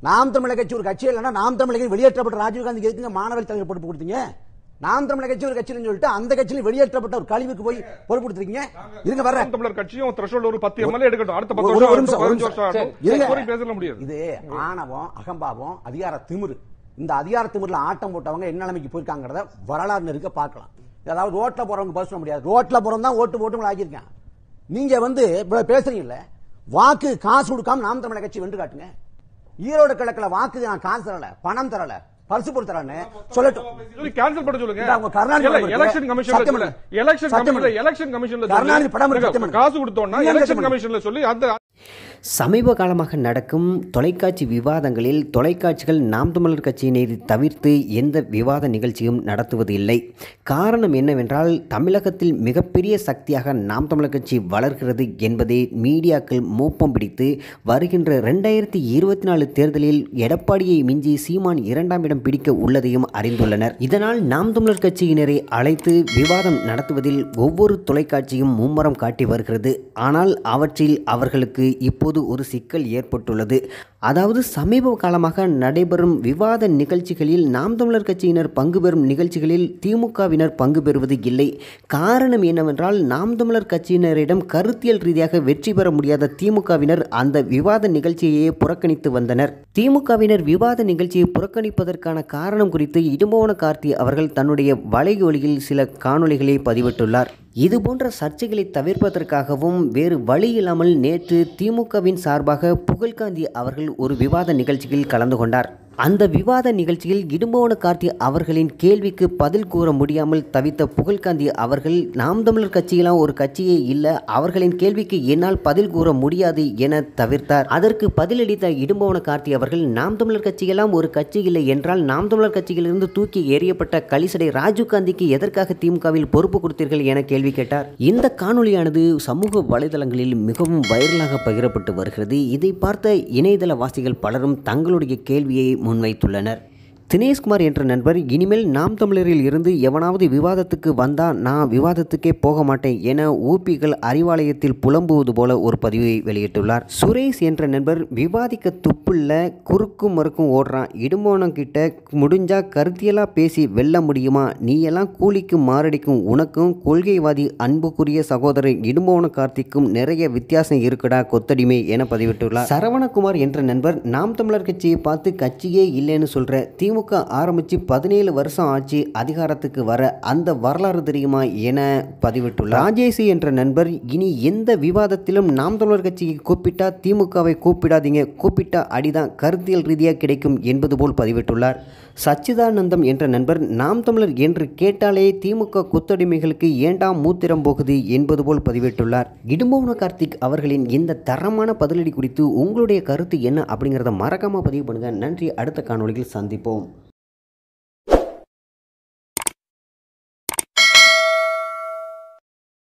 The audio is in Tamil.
நாம் தமிழர் கட்சி ஒரு கட்சி இல்லைன்னா நாம் தமிழக வெளியேற்றப்பட்ட ராஜீவ்காந்தி எதுக்குங்க மாணவர் தலைவர் பொறுப்பு கொடுத்தீங்க நாம் தமிழர் கட்சி ஒரு கட்சின்னு சொல்லிட்டு அந்த கட்சியில வெளியேற்றப்பட்ட ஒரு கழிவுக்கு போய் பொறுப்பு கொடுத்துருக்கீங்க இருங்க வர்றேன் நாம் தமிழர் கட்சியும் த்ரெஷோல்ட் ஒரு பத்து எம்எல்ஏ எடுக்கட்டும் அடுத்த பத்து ஒரு- வருஷம் ஒரு நிமிஷம், ஒரு பதினஞ்சு நிமிஷம். வருஷம் ஆகட்டும். சரி, இருங்க. கோரி பேசல முடியாது இது ஆணவம் அகம்பாவம் அதிகார திமிரு இந்த அதிகார திமிருல ஆட்டம் போட்டவங்க என்ன நிலைமைக்கு போயிருக்காங்கிறத வரலாறு இருக்க பார்க்கலாம் அதாவது ரோட்ல போறவங்க பதில் சொல்ல முடியாது ரோட்ல போறவங்க தான் ஓட்டு போட்டு உங்களை ஆக்கியிருக்காங்க நீங்க வந்து இவ்வளவு பேசுறீங்கல்ல வாக்கு காசு கொடுக்காம நாம் தமிழர் கட்சி வென்று காட்டுங்க ஈரோடு கிழக்குல வாக்கு நான் காசு தரல பணம் தரல பரிசு பொருள் தரேன்னு சொல்லட்டும் சொல்லி கேன்சல் பண்ண சொல்லுங்க இல்ல, அவங்க கருணாநிதி இல்ல, படம் எலெக்ஷன் இருக்கு. கமிஷன்ல சத்தியம் சொல்லு பண்ணு. எலெக்ஷன் சத்தியம் கமிஷன்ல பண்ணு. எலெக்ஷன் கமிஷன்ல கருணாநிதி படம் இருக்கு, சொல்லு. சத்தியம் பண்ணு. காசு கொடுத்தோம்னா நீங்க எலெக்ஷன் சத்தியம் பண்ணு. கமிஷன்ல சொல்லி அந்த சமீப காலமாக நடக்கும் தொலைக்காட்சி விவாதங்களில் தொலைக்காட்சிகள் நாம் தமிழர் கட்சியினரை தவிர்த்து எந்த விவாத நிகழ்ச்சியும் நடத்துவது இல்லை காரணம் என்னவென்றால் தமிழகத்தில் மிகப்பெரிய சக்தியாக நாம் தமிழர் கட்சி வளர்கிறது என்பதை மீடியாக்கள் மோப்பம் பிடித்து வருகின்ற ரெண்டாயிரத்தி இருபத்தி நாலு தேர்தலில் எடப்பாடியை மிஞ்சி சீமான் இரண்டாம் இடம் பிடிக்க உள்ளதையும் அறிந்துள்ளனர் இதனால் நாம் தமிழர் கட்சியினரை அழைத்து விவாதம் நடத்துவதில் ஒவ்வொரு தொலைக்காட்சியும் மும்முரம் காட்டி வருகிறது ஆனால் அவற்றில் அவர்களுக்கு இப்போது ஒரு சிக்கல் ஏற்பட்டுள்ளது அதாவது சமீப காலமாக நடைபெறும் விவாத நிகழ்ச்சிகளில் நாம் தமிழர் கட்சியினர் பங்கு பெறும் நிகழ்ச்சிகளில் திமுகவினர் பங்கு பெறுவது இல்லை காரணம் என்னவென்றால் நாம் தமிழர் கட்சியினரிடம் கருத்தியல் ரீதியாக வெற்றி பெற முடியாத திமுகவினர் அந்த விவாத நிகழ்ச்சியையே புறக்கணித்து வந்தனர் திமுகவினர் விவாத நிகழ்ச்சியை புறக்கணிப்பதற்கான காரணம் குறித்து இடும்போன கார்த்தி அவர்கள் தன்னுடைய வலையொலியில் சில காணொளிகளை பதிவிட்டுள்ளார் இது போன்ற சர்ச்சைகளை தவிர்ப்பதற்காகவும் வேறு வழி இல்லாமல் நேற்று திமுகவின் சார்பாக புகழ்காந்தி அவர்கள் ஒரு விவாத நிகழ்ச்சியில் கலந்து கொண்டார் அந்த விவாத நிகழ்ச்சியில் இடும்போன கார்த்தி அவர்களின் கேள்விக்கு பதில் கூற முடியாமல் தவித்த புகழ்காந்தி அவர்கள் நாம் தமிழர் கட்சியெல்லாம் ஒரு கட்சியே இல்லை அவர்களின் கேள்விக்கு என்னால் பதில் கூற முடியாது என தவிர்த்தார் அதற்கு பதிலளித்த இடும்போன கார்த்தி அவர்கள் நாம் தமிழர் கட்சியெல்லாம் ஒரு கட்சி இல்லை என்றால் நாம் தமிழர் கட்சியிலிருந்து தூக்கி எறியப்பட்ட கலிசடை ராஜீவ்காந்திக்கு எதற்காக திமுகவில் பொறுப்பு கொடுத்தீர்கள் என கேள்வி கேட்டார் இந்த காணொளியானது சமூக வலைதளங்களில் மிகவும் வைரலாக பகிரப்பட்டு வருகிறது இதை பார்த்த இணையதள வாசிகள் பலரும் தங்களுடைய கேள்வியை முன்வைத்துள்ளனர் தினேஷ்குமார் என்ற நண்பர் இனிமேல் நாம் தமிழரில் இருந்து எவனாவது விவாதத்துக்கு வந்தா நான் விவாதத்துக்கே போக மாட்டேன் என ஊபிகள் அறிவாலயத்தில் புலம்புவது போல ஒரு பதிவை வெளியிட்டுள்ளார் சுரேஷ் என்ற நண்பர் விவாதிக்க துப்புள்ள குறுக்கும் மறுக்கும் ஓடுறான் இடுமோனம் கிட்ட முடிஞ்சா கருத்தியலா பேசி வெல்ல முடியுமா நீ எல்லாம் கூலிக்கும் மாரடிக்கும் உனக்கும் கொள்கைவாதி அன்புக்குரிய சகோதரர் இடும்போன கார்த்திக்கும் நிறைய வித்தியாசம் இருக்குடா கொத்தடிமை என பதிவிட்டுள்ளார் சரவணகுமார் என்ற நண்பர் நாம் தமிழர் கட்சியை பார்த்து கட்சியே இல்லைன்னு சொல்ற திமுக ஆரம்பிச்சு பதினேழு வருஷம் ஆச்சு அதிகாரத்துக்கு வர அந்த வரலாறு தெரியுமா என பதிவிட்டுள்ளார் ராஜேஷ் என்ற நண்பர் இனி எந்த விவாதத்திலும் நாம் தமிழர் கட்சியை கூப்பிட்டா திமுகவை கூப்பிடாதீங்க கூப்பிட்டா அடிதான் கருத்தியல் ரீதியாக கிடைக்கும் என்பது போல் பதிவிட்டுள்ளார் சச்சிதானந்தம் என்ற நண்பர் நாம் தமிழர் என்று கேட்டாலே திமுக கொத்தடிமைகளுக்கு ஏண்டா மூத்திரம் போகுது என்பது போல் பதிவிட்டுள்ளார் இடும்போன கார்த்திக் அவர்களின் இந்த தரமான பதிலடி குறித்து உங்களுடைய கருத்து என்ன அப்படிங்கிறத மறக்காம பதிவு பண்ணுங்க நன்றி அடுத்த காணொளியில் சந்திப்போம்